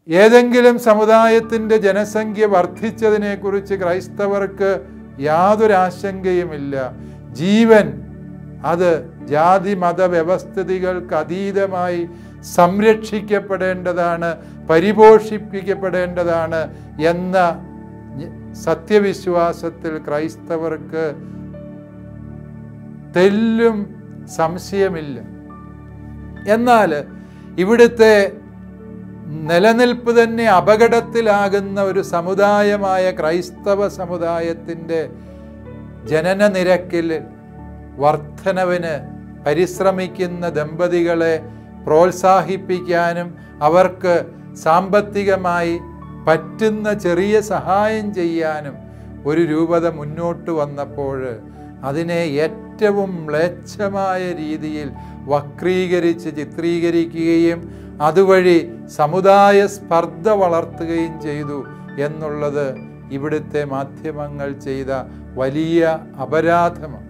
ഏതെങ്കിലും സമുദായത്തിൻ്റെ ജനസംഖ്യ വർദ്ധിച്ചതിനെക്കുറിച്ച് ക്രൈസ്തവർക്ക് യാതൊരു ആശങ്കയുമില്ല ജീവൻ അത് ജാതി മത വ്യവസ്ഥിതികൾക്ക് അതീതമായി സംരക്ഷിക്കപ്പെടേണ്ടതാണ് പരിപോഷിപ്പിക്കപ്പെടേണ്ടതാണ് എന്ന ഞ- സത്യവിശ്വാസത്തിൽ ക്രൈസ്തവർക്ക് തെല്ലും സംശയമില്ല എന്നാൽ ഇവിടുത്തെ നിലനിൽപ്പ് തന്നെ അപകടത്തിലാകുന്ന ഒരു സമുദായമായ ക്രൈസ്തവ സമുദായത്തിൻ്റെ ജനന നിരക്കിൽ വർധനവിന് പരിശ്രമിക്കുന്ന ദമ്പതികളെ പ്രോത്സാഹിപ്പിക്കാനും അവർക്ക് സാമ്പത്തികമായി പറ്റുന്ന ചെറിയ സഹായം ചെയ്യാനും ഒരു രൂപത മുന്നോട്ട് വന്നപ്പോൾ അതിനെ ഏറ്റവും മ്ലേച്ഛമായ രീതിയിൽ വക്രീകരിച്ച് ചിത്രീകരിക്കുകയും അതുവഴി സമുദായ സ്പർദ്ധ വളർത്തുകയും ചെയ്തു എന്നുള്ളത് ഇവിടുത്തെ മാധ്യമങ്ങൾ ചെയ്ത വലിയ അപരാധമാണ്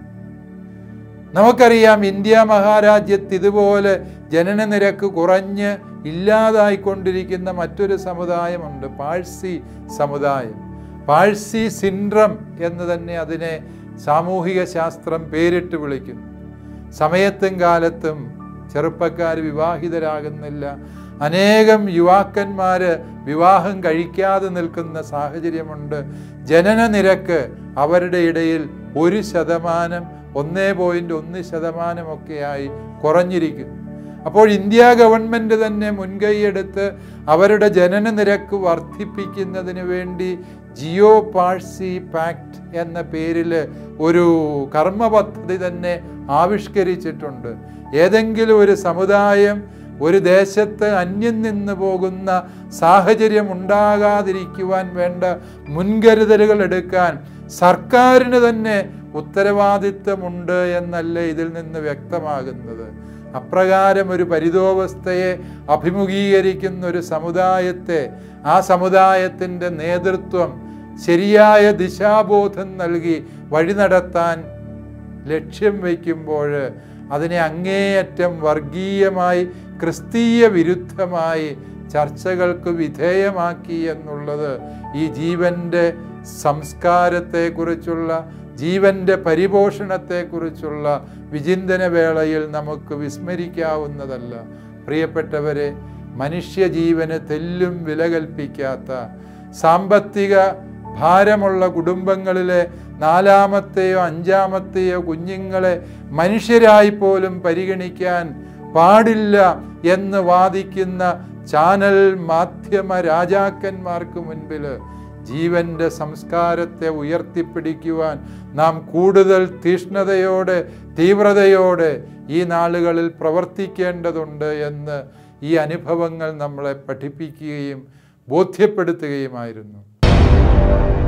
നമുക്കറിയാം ഇന്ത്യ മഹാരാജ്യത്ത് ഇതുപോലെ ജനനനിരക്ക് കുറഞ്ഞ് ഇല്ലാതായിക്കൊണ്ടിരിക്കുന്ന മറ്റൊരു സമുദായമുണ്ട് പാഴ്സി സമുദായം പാഴ്സി സിൻഡ്രം എന്ന് തന്നെ അതിനെ സാമൂഹിക ശാസ്ത്രം പേരിട്ട് വിളിക്കുന്നു സമയത്തും കാലത്തും ചെറുപ്പക്കാർ വിവാഹിതരാകുന്നില്ല അനേകം യുവാക്കന്മാർ വിവാഹം കഴിക്കാതെ നിൽക്കുന്ന സാഹചര്യമുണ്ട് ജനന നിരക്ക് അവരുടെ ഇടയിൽ ഒരു ശതമാനം ഒന്നേ പോയിന്റ് ഒന്ന് ശതമാനമൊക്കെയായി കുറഞ്ഞിരിക്കുന്നു അപ്പോൾ ഇന്ത്യ ഗവൺമെൻറ് തന്നെ മുൻകൈയെടുത്ത് അവരുടെ ജനന നിരക്ക് വർദ്ധിപ്പിക്കുന്നതിന് വേണ്ടി ജിയോ പാഴ്സി പാക്ട് എന്ന പേരിൽ ഒരു കർമ്മ പദ്ധതി തന്നെ ആവിഷ്കരിച്ചിട്ടുണ്ട് ഏതെങ്കിലും ഒരു സമുദായം ഒരു ദേശത്ത് അന്യം നിന്ന് പോകുന്ന സാഹചര്യം ഉണ്ടാകാതിരിക്കുവാൻ വേണ്ട മുൻകരുതലുകൾ എടുക്കാൻ സർക്കാരിന് തന്നെ ഉത്തരവാദിത്വമുണ്ട് എന്നല്ലേ ഇതിൽ നിന്ന് വ്യക്തമാകുന്നത് അപ്രകാരം ഒരു പരിതോവസ്ഥയെ അഭിമുഖീകരിക്കുന്ന ഒരു സമുദായത്തെ ആ സമുദായത്തിൻ്റെ നേതൃത്വം ശരിയായ ദിശാബോധം നൽകി വഴി നടത്താൻ ലക്ഷ്യം വയ്ക്കുമ്പോൾ അതിനെ അങ്ങേയറ്റം വർഗീയമായി ക്രിസ്തീയ വിരുദ്ധമായി ചർച്ചകൾക്ക് വിധേയമാക്കി എന്നുള്ളത് ഈ ജീവൻ്റെ സംസ്കാരത്തെക്കുറിച്ചുള്ള ജീവൻ്റെ പരിപോഷണത്തെക്കുറിച്ചുള്ള വിചിന്തന വേളയിൽ നമുക്ക് വിസ്മരിക്കാവുന്നതല്ല പ്രിയപ്പെട്ടവരെ മനുഷ്യജീവന് തെല്ലും വില കൽപ്പിക്കാത്ത സാമ്പത്തിക ഭാരമുള്ള കുടുംബങ്ങളിലെ നാലാമത്തെയോ അഞ്ചാമത്തെയോ കുഞ്ഞുങ്ങളെ മനുഷ്യരായി പോലും പരിഗണിക്കാൻ പാടില്ല എന്ന് വാദിക്കുന്ന ചാനൽ മാധ്യമ രാജാക്കന്മാർക്ക് മുൻപിൽ ജീവന്റെ സംസ്കാരത്തെ ഉയർത്തിപ്പിടിക്കുവാൻ നാം കൂടുതൽ തീഷ്ണതയോടെ തീവ്രതയോടെ ഈ നാളുകളിൽ പ്രവർത്തിക്കേണ്ടതുണ്ട് എന്ന് ഈ അനുഭവങ്ങൾ നമ്മളെ പഠിപ്പിക്കുകയും ബോധ്യപ്പെടുത്തുകയുമായിരുന്നു